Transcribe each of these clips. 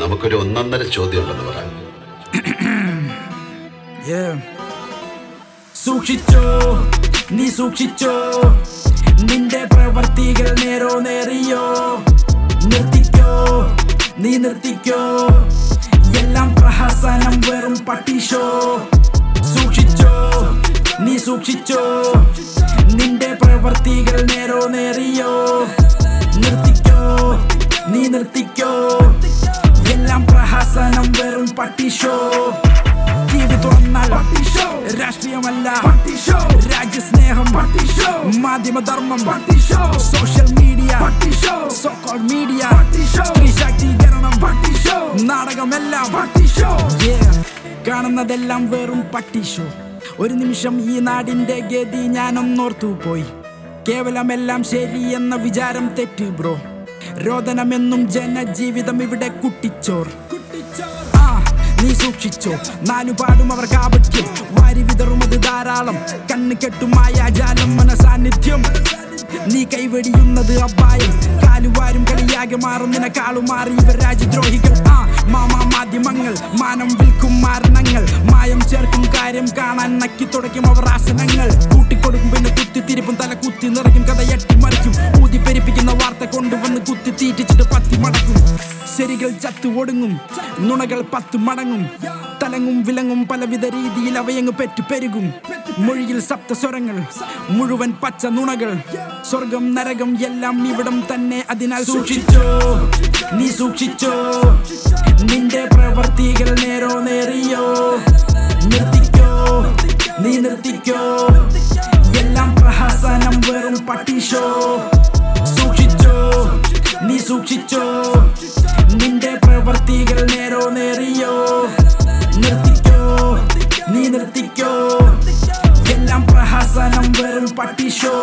നമുക്കൊരു ഒന്നൊന്നര ചോദ്യം ഉണ്ടെന്ന് പറയാം Yeah. സൂക്ഷിച്ചോ നീ സൂക്ഷിച്ചോ നിന്റെ പ്രവർത്തികൾ നേരോ നേറിയോ നിർത്തിക്കോ നീ നിർത്തിക്കോ എല്ലാം പ്രഹസനം വെറും പട്ടിഷോ സൂക്ഷിച്ചോ നീ സൂക്ഷിച്ചോ നിന്റെ പ്രവർത്തികൾ നേരോ നേറിയോ നിർത്തിക്കോ നീ നിർത്തിക്കോ എല്ലാം പ്രഹസനം വെറും പട്ടിഷോ ടി വി തുറന്നാൽ പട്ടിഷോ രാഷ്ട്രീയമല്ല പട്ടിഷോ രാജ്യസ്നേഹം പട്ടിഷോ മാധ്യമധർമ്മം പട്ടിഷോ സോഷ്യൽ മീഡിയ പട്ടിഷോ സോക്കോൾ മീഡിയ പട്ടിഷോ സ്ത്രീ ശാക്തീകരണം പട്ടിഷോ നാടകമെല്ലാം പട്ടിഷോ കാണുന്നതെല്ലാം വെറും പട്ടിഷോ ഒരു നിമിഷം ഈ നാടിന്റെ ഗതി ഞാനൊന്നോർത്തു പോയി കേവലമെല്ലാം ശരി എന്ന വിചാരം തെറ്റ് ബ്രോ രോദനമെന്നും ജനജീവിതം ഇവിടെ കുട്ടിച്ചോർ ആ നീ സൂക്ഷിച്ചോ നാലുപാടും അവർ കാപട്യം വാരി വിതറുമത് ധാരാളം കണ്ണ് കെട്ടുമായ ജാലം മനസാന്നിധ്യം നീ കൈവെടിയുന്നത് അപായം കാലുവാരും കളിയാകെ മാറും നിനക്കാളു മാറി ഇവർ രാജ്യദ്രോഹികൾ ആ മാമാ മാധ്യമങ്ങൾ മാനം വിൽക്കും മാരണങ്ങൾ മായം ചേർക്കും കാര്യം കാണാൻ നക്കി തുടയ്ക്കും അവർ ആസനങ്ങൾ കൂട്ടിക്കൊടുക്കും പിന്നെ കുത്തിത്തിരിപ്പും തല കുത്തി നിറയ്ക്കും കഥ എട്ടിമറിക്കും ഊതി പെരിപ്പിക്കുന്ന വാർത്ത കൊണ്ടുവന്ന് കുത്തി തീറ്റിച്ചിട്ട് പത്തി മടക്കും ശരികൾ ചത്തു ഒടുങ്ങും നുണകൾ പത്ത് മടങ്ങും തലങ്ങും വിലങ്ങും പലവിധ രീതിയിൽ അവയങ്ങ് പെറ്റു പെരുകും മൊഴിയിൽ സപ്തസ്വരങ്ങൾ മുഴുവൻ പച്ച നുണകൾ സ്വർഗം നരകം എല്ലാം ഇവിടം തന്നെ അതിനാൽ സൂക്ഷിച്ചോ നീ സൂക്ഷിച്ചോ നിന്റെ പ്രവർത്തികൾ നേരോ നേറിയോ നിർത്തിക്കോ നീ നിർത്തിക്കോ എല്ലാം പ്രഹസനം വെറും പട്ടിഷോ സൂക്ഷിച്ചോ നീ സൂക്ഷിച്ചോ നിന്റെ പ്രവർത്തികൾ നേരോ നേറിയോ നിർത്തിക്കോ നീ നിർത്തിക്കോ എല്ലാം പ്രഹസനം വെറും പട്ടിഷോ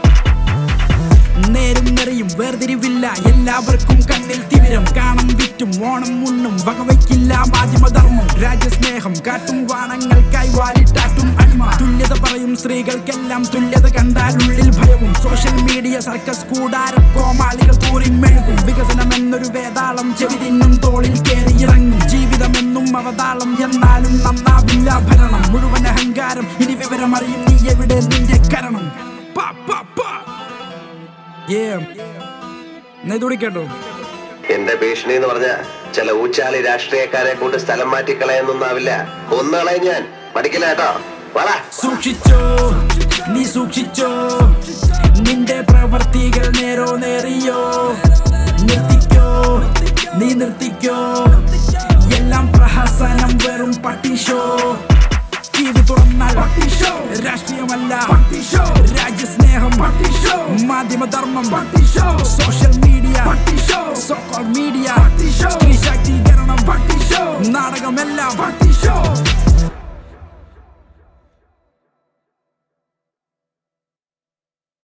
നേരും നിറയും വേർതിരിവില്ല എല്ലാവർക്കും കണ്ണിൽ തിമിരം കാണും വിറ്റും ഓണം ഉണ്ണും വകവയ്ക്കില്ല മാധ്യമധർമ്മം രാജ്യസ്നേഹം കാട്ടും വാണങ്ങൾക്കായി വാലിട്ടാട്ടും അടിമ തുല്യത പറയും സ്ത്രീകൾക്കെല്ലാം തുല്യത കണ്ടാൽ ഉള്ളിൽ ഭയവും സോഷ്യൽ മീഡിയ സർക്കസ് കൂടാരം കോമാളികൾ കൂറിമെഴുകും വികസനം എന്നൊരു വേതാളം ചെവി തിന്നും തോളിൽ കയറി ഇറങ്ങും ജീവിതമെന്നും അവതാളം എന്നാലും നന്നാവില്ല ഭരണം മുഴുവൻ അഹങ്കാരം ഇനി വിവരമറിയും നീ എവിടെ നിന്റെ കരണം പാ, പാ, പാ. Yeah. എന്നാ ഇതുകൂടി കേട്ടോ എന്റെ ഭീഷണി എന്ന് പറഞ്ഞ ചില ഊച്ചാളി രാഷ്ട്രീയക്കാരെ കൊണ്ട് സ്ഥലം മാറ്റി കളയാനൊന്നാവില്ല ഒന്നാളെ ഞാൻ പഠിക്കില്ല കേട്ടോ വളാ സൂക്ഷിച്ചോ നീ സൂക്ഷിച്ചോ നിന്റെ പ്രവർത്തികൾ നേരോ നേറിയോ നിർത്തിക്കോ നീ നിർത്തിക്കോ എല്ലാം പ്രഹസനം വെറും പട്ടിഷോ ടി വി തുറന്നാൽ പട്ടിഷോ രാഷ്ട്രീയമല്ല പട്ടിഷോ രാജ്യസ്നേഹം പട്ടിഷോ മാധ്യമധർമ്മം പട്ടിഷോ സോഷ്യൽ മീഡിയ പട്ടിഷോ സോക്കോൾ മീഡിയ പട്ടിഷോ സ്ത്രീ ശാക്തീകരണം പട്ടിഷോ നാടകമെല്ലാം പട്ടിഷോ